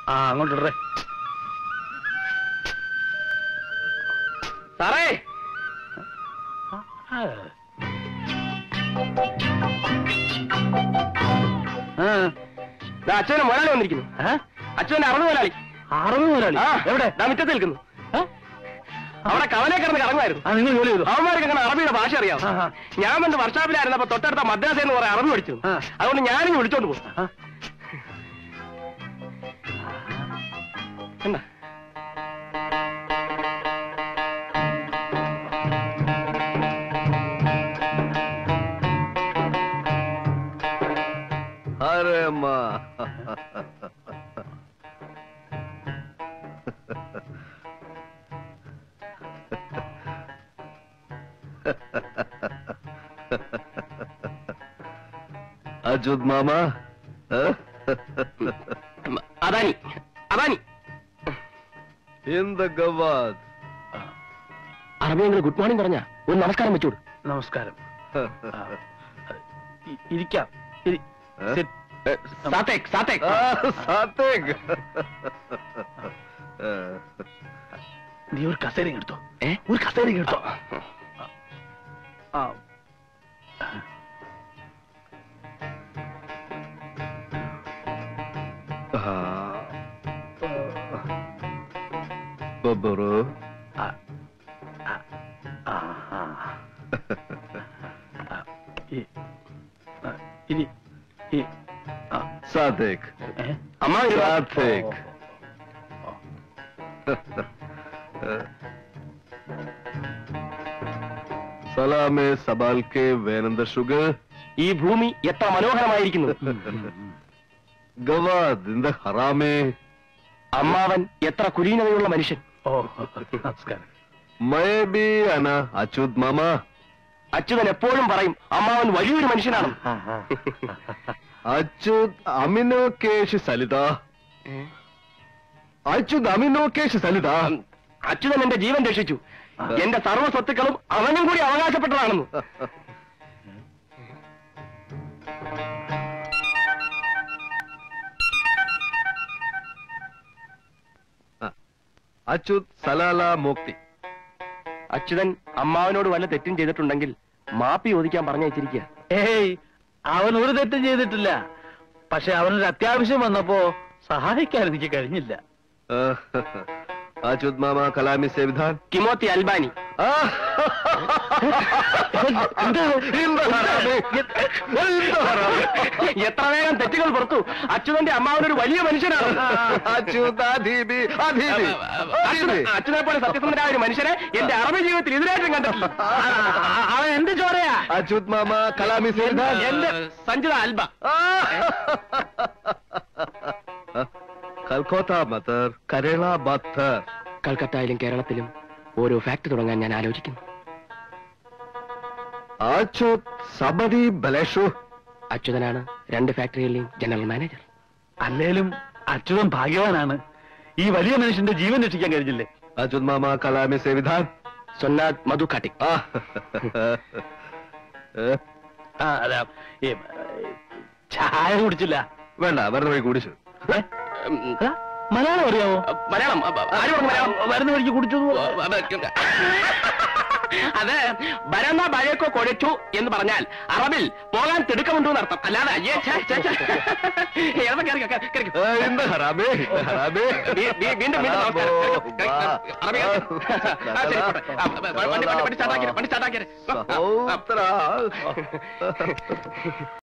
ആ അങ്ങോട്ട് ഇടറേ സാറേ ആ. ആ. ദാ അച്ഛനെ മുതലാളി വന്നിരിക്കുന്നു ഏ? അച്ഛന്റെ അറുപത് മുതലാളി അറുപത് മുതലാളി ആ എവിടെ ദാ മുറ്റത്ത് നിൽക്കുന്നു ഏ? അവിടെ കവലെ കിടന്ന് കറങ്ങുമായിരുന്നു ആ നിങ്ങൾ ജോലി ചെയ്തു അവന്മാർക്ക് അങ്ങനെ അറബിയുടെ ഭാഷ അറിയാം ആ, ആ. ഞാൻ വന്ന് വർഷാപ്പിലായിരുന്നപ്പോ തൊട്ടടുത്ത മദ്രാസ എന്ന് പറയാൻ അറബി പഠിച്ചു ആ. അതുകൊണ്ട് ഞാനിങ്ങ് വിളിച്ചോണ്ട് പോകും ആ. എന്താ अरे माँ അജുദ് മാമ അദാനി അദാനി എന്ത് ഗവാദ് അറബിയെങ്കിൽ ഗുഡ് മോർണിംഗ് പറഞ്ഞ ഒരു നമസ്കാരം വെച്ചോട് നമസ്കാരം ആ. ഇ- ഇരിക്കാം ഇരി- ഏ? sit. സാത്തേക് സാത്തേക് സാത്തേക് നീ ഒരു കസേര ഇങ്ങ് എടുത്തോ ഏ? ഒരു കസേര ഇങ്ങ് എടുത്തോ ആ ബബ്ബറു ആ ആ ആ ആ. ആ. ഇ- ആ, ഇരി ഇ- ആ. സാത്തേക് ഏ? അമ്മ വരുവാ. സാത്തേക് ഓ. സലാമെ സബാൽക്കെ വേനന്ദ ഷുഗർ ഈ ഭൂമി എത്ര മനോഹരമായിരിക്കുന്നു ഗവാദ് ഇന്ത ഹറാമേ അമ്മാവൻ എത്ര കുലീനതയുള്ള മനുഷ്യൻ ഓ നമസ്കാരം മയ ബി അന അച്യുത് മാമ അച്യുതൻ എപ്പോഴും പറയും അമ്മാവൻ വലിയൊരു മനുഷ്യനാണ് ആ, ആ. അച്യുത് അമിനോ കേശ് സലിത അച്യുത് അമിനോ കേശ് സലിത അച്യുതൻ എന്റെ ജീവൻ രക്ഷിച്ചു എന്റെ സർവ്വ സ്വത്തുക്കളും അവനും കൂടി അവകാശപ്പെട്ടതാണെന്ന് അച്യുത് സലാല മോക്തി അച്യുതൻ അമ്മാവനോട് വല്ല തെറ്റും ചെയ്തിട്ടുണ്ടെങ്കിൽ മാപ്പി ചോദിക്കാൻ പറഞ്ഞയച്ചിരിക്കുക ഏയ് അവൻ ഒരു തെറ്റും ചെയ്തിട്ടില്ല പക്ഷെ അവനൊരു അത്യാവശ്യം വന്നപ്പോ സഹായിക്കാൻ എനിക്ക് കഴിഞ്ഞില്ല അച്യുത് മാമ കലാമി സേവിധാൻ കിമോത്തി അൽബാനി എത്ര വേഗം തെറ്റുകൾ പുറത്തു അച്യുതന്റെ അമ്മാവനൊരു വലിയ മനുഷ്യനാണ് അച്യുത് അധീബി അധീബി അച്യുതൻ- അച്യുതനെ പോലെ സത്യസന്ധനായ ഒരു മനുഷ്യനെ എന്റെ അറബി ജീവിതത്തിൽ ഇതിനായിട്ടും കണ്ടിട്ടില്ല അവൻ എന്ത് ചോരയാ അച്യുത് മാമ കലാമി സേവിധാൻ എന്റെ സഞ്ജിത അൽബ കൽക്കോത്ത മത്തർ കരള ബത്തർ കൽക്കത്തയിലും കേരളത്തിലും ഓരോ ഫാക്ടറി തുടങ്ങാൻ ഞാൻ ആലോചിക്കുന്നു അച്യുത് സബരി ബലേഷു അച്യുതനാണ് രണ്ട് ഫാക്ടറികളിലെയും ജനറൽ മാനേജർ അല്ലേലും അച്യുതൻ ഭാഗ്യവാനാണ് ഈ വലിയ മനുഷ്യന്റെ ജീവൻ രക്ഷിക്കാൻ കഴിഞ്ഞില്ലേ അച്യുത് മാമ കലാമി സേവിധാൻ സൊന്നാദ് മധു കാട്ടിക് ആ. ഏ, ആ അതാ ഈ, ചായ കുടിച്ചില്ല വേണ്ട വെറുതെ പോയി കുടിച്ചു ഏ? അതാ, മലയാളം അറിയാമോ മലയാളം അ- അ- ആര് പറഞ്ഞു മലയാളം വരുന്ന വഴിക്ക് കുടിച്ചു അത് ബരന്ന ബഴക്കോ കൊടിച്ചു എന്ന് പറഞ്ഞാൽ അറബിൽ പോകാൻ തിടുക്കമുണ്ടോ എന്നർത്ഥം അല്ലാതെ അയ്യേ ഛേ, ഛേ, ഛേ. എവിടെ കേറിക്കോ, കേ- കേറിക്കോ. ഏ, എന്ത് ഹറാമേ എന്ത് ഹറാമേ വീ- വീ- വീണ്ടും വീണ്ടും നമസ്കാരം. കേറിക്കോ, കേറിക്കോ. അറബി കേറിക്കോ. ആ, ശരി, പോട്ടെ. ആ, വണ്ടി വണ്ടി വണ്ടി സ്റ്റാർട്ടാക്കിയത് വണ്ടി സ്റ്റാർട്ടാക്കിയത് സഹോദരാ